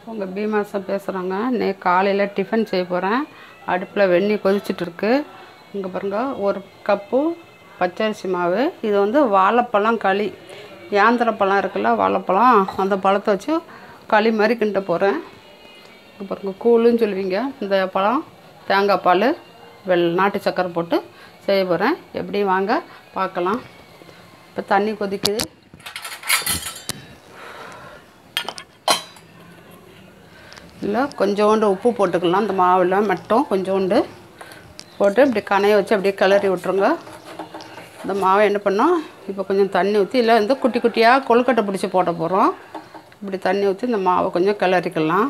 உங்கள் பீமாசம் பேசுகிறாங்க நே காலையில் டிஃபன் செய்ய போகிறேன் அடுப்பில் வெந்நி கொதிச்சிட்டு இருக்கு இங்கே பாருங்க ஒரு கப்பு பச்சரிசி மாவு இது வந்து வாழைப்பழம் களி ஏந்திர பழம் இருக்குல்ல வாழைப்பழம் அந்த பழத்தை வச்சு களி மாதிரி கிண்ட போகிறேன் இங்கே பாருங்க கூழுன்னு சொல்லுவீங்க இந்த பழம் தேங்காய் பால் வெள் நாட்டு சக்கரை போட்டு செய்ய போகிறேன் எப்படி வாங்க பார்க்கலாம் இப்போ தண்ணி கொதிக்குது இல்லை கொஞ்சோண்டு உப்பு போட்டுக்கலாம் அந்த மாவில் மட்டும் கொஞ்சோண்டு போட்டு இப்படி கனையை வச்சு அப்படியே கிளறி விட்ருங்க இந்த மாவை என்ன பண்ணோம் இப்போ கொஞ்சம் தண்ணி ஊற்றி இல்லை வந்து குட்டி குட்டியாக கொழுக்கட்டை பிடிச்சி போட போகிறோம் இப்படி தண்ணி ஊற்றி இந்த மாவை கொஞ்சம் கிளறிக்கலாம்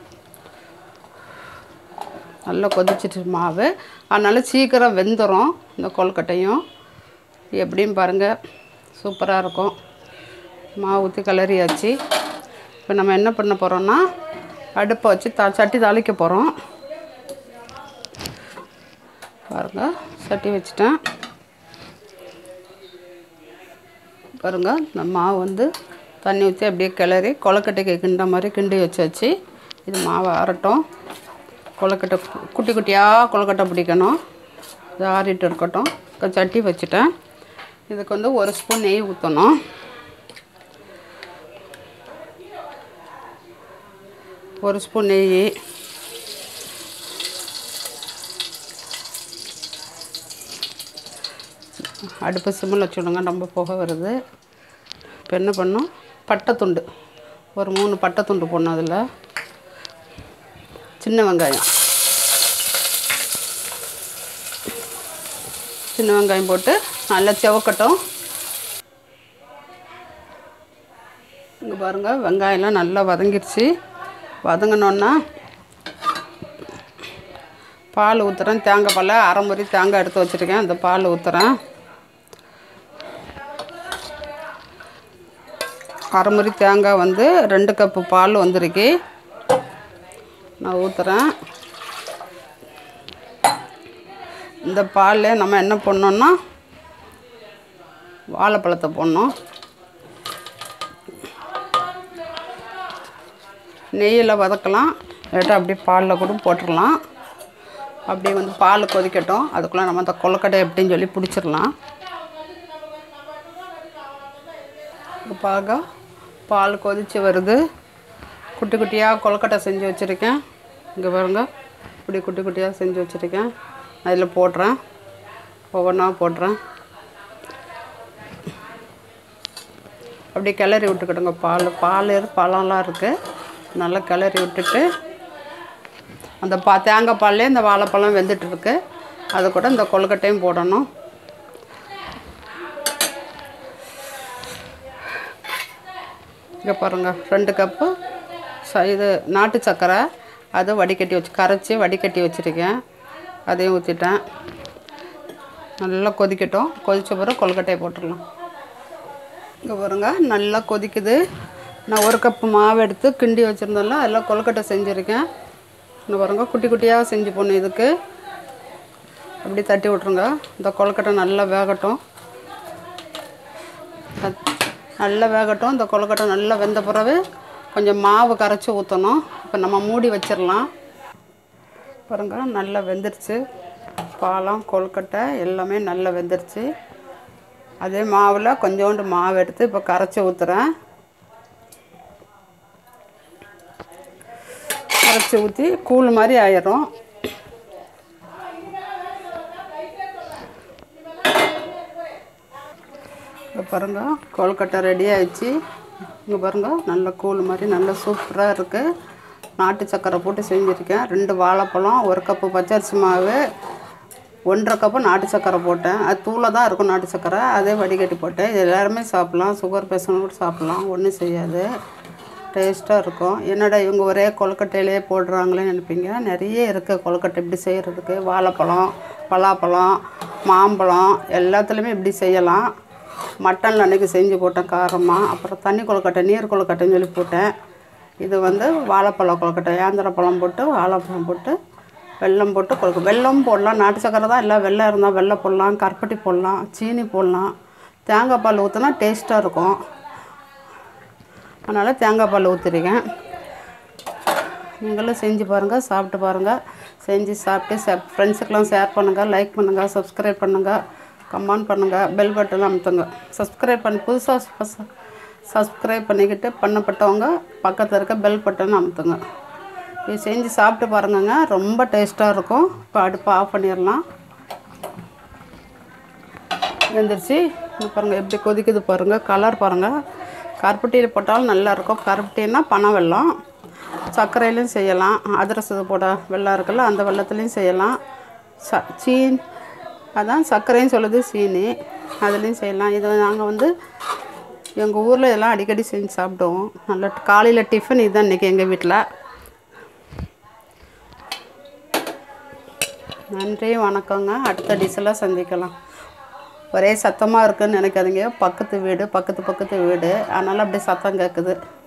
நல்லா கொதிச்சிட்டு மாவு அதனால் சீக்கிரம் வெந்துடும் இந்த கொழுக்கட்டையும் எப்படின்னு பாருங்கள் சூப்பராக இருக்கும் மாவு ஊற்றி கிளறியாச்சு இப்போ நம்ம என்ன பண்ண போகிறோம்னா அடுப்பை வச்சு த சட்டி தாளிக்க போகிறோம் பாருங்க சட்டி வச்சுட்டேன் பாருங்க இந்த மாவு வந்து தண்ணி ஊற்றி அப்படியே கிளறி கொலக்கட்டைக்கு கிண்ட மாதிரி கிண்டி வச்சாச்சு இது மாவு ஆறட்டும் கொலக்கட்டை குட்டி குட்டியாக கொலக்கட்டை பிடிக்கணும் இது ஆறிட்டு இருக்கட்டும் இப்போ சட்டி வச்சுட்டேன் இதுக்கு வந்து ஒரு ஸ்பூன் நெய் ஊற்றணும் ஒரு ஸ்பூன் நெய் அடுப்பு சிம்மில் வச்சுடுங்க ரொம்ப புகை வருது இப்போ என்ன பண்ணோம் பட்டை துண்டு ஒரு மூணு பட்டை துண்டு போடணும் அதில் சின்ன வெங்காயம் சின்ன வெங்காயம் போட்டு நல்லா செவக்கட்டும் இங்கே பாருங்கள் வெங்காயம்லாம் நல்லா வதங்கிருச்சு வதங்கினோன்னா பால் ஊற்றுறேன் தேங்காய் பால் அரை முறி தேங்காய் எடுத்து வச்சுருக்கேன் அந்த பால் ஊற்றுறேன் அரை முறி தேங்காய் வந்து ரெண்டு கப்பு பால் வந்திருக்கு நான் ஊற்றுறேன் இந்த பாலில் நம்ம என்ன பண்ணோன்னா வாழைப்பழத்தை போடணும் நெய்யில் வதக்கலாம் இல்லாட்டா அப்படியே பாலில் கூட போட்டுடலாம் அப்படியே வந்து பால் கொதிக்கட்டும் அதுக்குள்ளே நம்ம அந்த கொழுக்கட்டை எப்படின்னு சொல்லி பிடிச்சிடலாம் பார்க்க பால் கொதித்து வருது குட்டி குட்டியாக கொழுக்கட்டை செஞ்சு வச்சுருக்கேன் இங்கே பாருங்க இப்படி குட்டி குட்டியாக செஞ்சு வச்சுருக்கேன் அதில் போடுறேன் ஒவ்வொன்றா போடுறேன் அப்படியே கிளறி விட்டுக்கிடுங்க பால் பால் பழம்லாம் இருக்குது நல்லா கிளறி விட்டுட்டு அந்த பா தேங்காய் பால்லே இந்த வாழைப்பழம் வெந்துட்டு இருக்கு அது கூட இந்த கொழுக்கட்டையும் போடணும் இங்கே பாருங்கள் ரெண்டு கப்பு ச இது நாட்டு சர்க்கரை அதை வடிகட்டி வச்சு கரைச்சி வடிகட்டி வச்சுருக்கேன் அதையும் ஊற்றிட்டேன் நல்லா கொதிக்கட்டும் கொதித்த பிறகு கொழுக்கட்டையை போட்டுடலாம் இங்கே பாருங்க நல்லா கொதிக்குது நான் ஒரு கப்பு மாவு எடுத்து கிண்டி வச்சுருந்தேன்ல அதெல்லாம் கொழுக்கட்டை செஞ்சுருக்கேன் இன்னும் பாருங்க குட்டி குட்டியாக செஞ்சு போடணும் இதுக்கு அப்படி தட்டி விட்ருங்க இந்த கொழுக்கட்டை நல்லா வேகட்டும் ந- நல்லா வேகட்டும் இந்த கொழுக்கட்டை நல்லா வெந்த பிறகு கொஞ்சம் மாவு கரைச்சி ஊற்றணும் இப்போ நம்ம மூடி வச்சிடலாம் பாருங்க நல்லா வெந்துருச்சு பாலம் கொழுக்கட்டை எல்லாமே நல்லா வெந்துருச்சு அதே மாவில் கொஞ்சோண்டு மாவு எடுத்து இப்போ கரைச்சி ஊற்றுறேன் கரைச்சி ஊற்றி கூழ் மாதிரி ஆயிரும் இப்போ பாருங்க கொழுக்கட்டை ரெடி ஆயிடுச்சு இங்கே பாருங்க நல்ல கூழ் மாதிரி நல்ல சூப்பராக இருக்குது நாட்டு சக்கரை போட்டு செஞ்சுருக்கேன் ரெண்டு வாழைப்பழம் ஒரு கப்பு பச்சரிசி மாவு ஒன்றரை கப்பு நாட்டு சக்கரை போட்டேன் அது தூளாக தான் இருக்கும் நாட்டு சக்கரை அதே வடிகட்டி போட்டேன் இது எல்லாருமே சாப்பிட்லாம் சுகர் பேஷண்ட் கூட சாப்பிட்லாம் ஒன்றும் செய்யாது டேஸ்ட்டாக இருக்கும் என்னடா இவங்க ஒரே கொழுக்கட்டையிலே போடுறாங்களேன்னு நினைப்பீங்க நிறைய இருக்குது கொழுக்கட்டை இப்படி செய்கிறதுக்கு வாழைப்பழம் பலாப்பழம் மாம்பழம் எல்லாத்துலேயுமே இப்படி செய்யலாம் மட்டனில் அன்றைக்கி செஞ்சு போட்டேன் காரமாக அப்புறம் தண்ணி கொழுக்கட்டை நீர் கொழுக்கட்டைன்னு சொல்லி போட்டேன் இது வந்து வாழைப்பழ கொழுக்கட்டை ஏந்திர பழம் போட்டு வாழைப்பழம் போட்டு வெல்லம் போட்டு கொழுக்க வெல்லம் போடலாம் நாட்டு சக்கரை தான் இல்லை வெல்லம் இருந்தால் வெல்லம் போடலாம் கருப்பட்டி போடலாம் சீனி போடலாம் தேங்காய் பால் ஊற்றினா டேஸ்ட்டாக இருக்கும் அதனால் தேங்காய் பால் ஊற்றிருக்கேன் நீங்களும் செஞ்சு பாருங்கள் சாப்பிட்டு பாருங்கள் செஞ்சு சாப்பிட்டு சே ஃப்ரெண்ட்ஸுக்கெலாம் ஷேர் பண்ணுங்கள் லைக் பண்ணுங்கள் சப்ஸ்கிரைப் பண்ணுங்கள் கமெண்ட் பண்ணுங்கள் பெல் பட்டன் அமுத்துங்க சப்ஸ்கிரைப் பண்ணி புதுசாக சப்ஸ்கிரைப் பண்ணிக்கிட்டு பண்ணப்பட்டவங்க பக்கத்தில் இருக்க பெல் பட்டன் அமுத்துங்க இது செஞ்சு சாப்பிட்டு பாருங்கங்க ரொம்ப டேஸ்ட்டாக இருக்கும் இப்போ அடுப்பு ஆஃப் பண்ணிடலாம் வெந்துருச்சு இது பாருங்கள் எப்படி கொதிக்குது பாருங்கள் கலர் பாருங்கள் கருப்பட்டியில் போட்டாலும் நல்லாயிருக்கும் கருப்பட்டின்னா பனை வெல்லம் சர்க்கரையிலையும் செய்யலாம் அதிரசம் போட வெல்லம் இருக்குல்ல அந்த வெள்ளத்துலேயும் செய்யலாம் ச சீன் அதான் சர்க்கரையும் சொல்லுது சீனி அதுலேயும் செய்யலாம் இது நாங்கள் வந்து எங்கள் ஊரில் இதெல்லாம் அடிக்கடி செஞ்சு சாப்பிடுவோம் நல்ல காலையில் டிஃபன் இதுதான் இன்றைக்கி எங்கள் வீட்டில் நன்றி வணக்கங்க அடுத்த டிஷ்ஷெல்லாம் சந்திக்கலாம் ஒரே சத்தமாக இருக்குன்னு நினைக்காதீங்க பக்கத்து வீடு பக்கத்து பக்கத்து வீடு அதனால் அப்படியே சத்தம் கேட்குது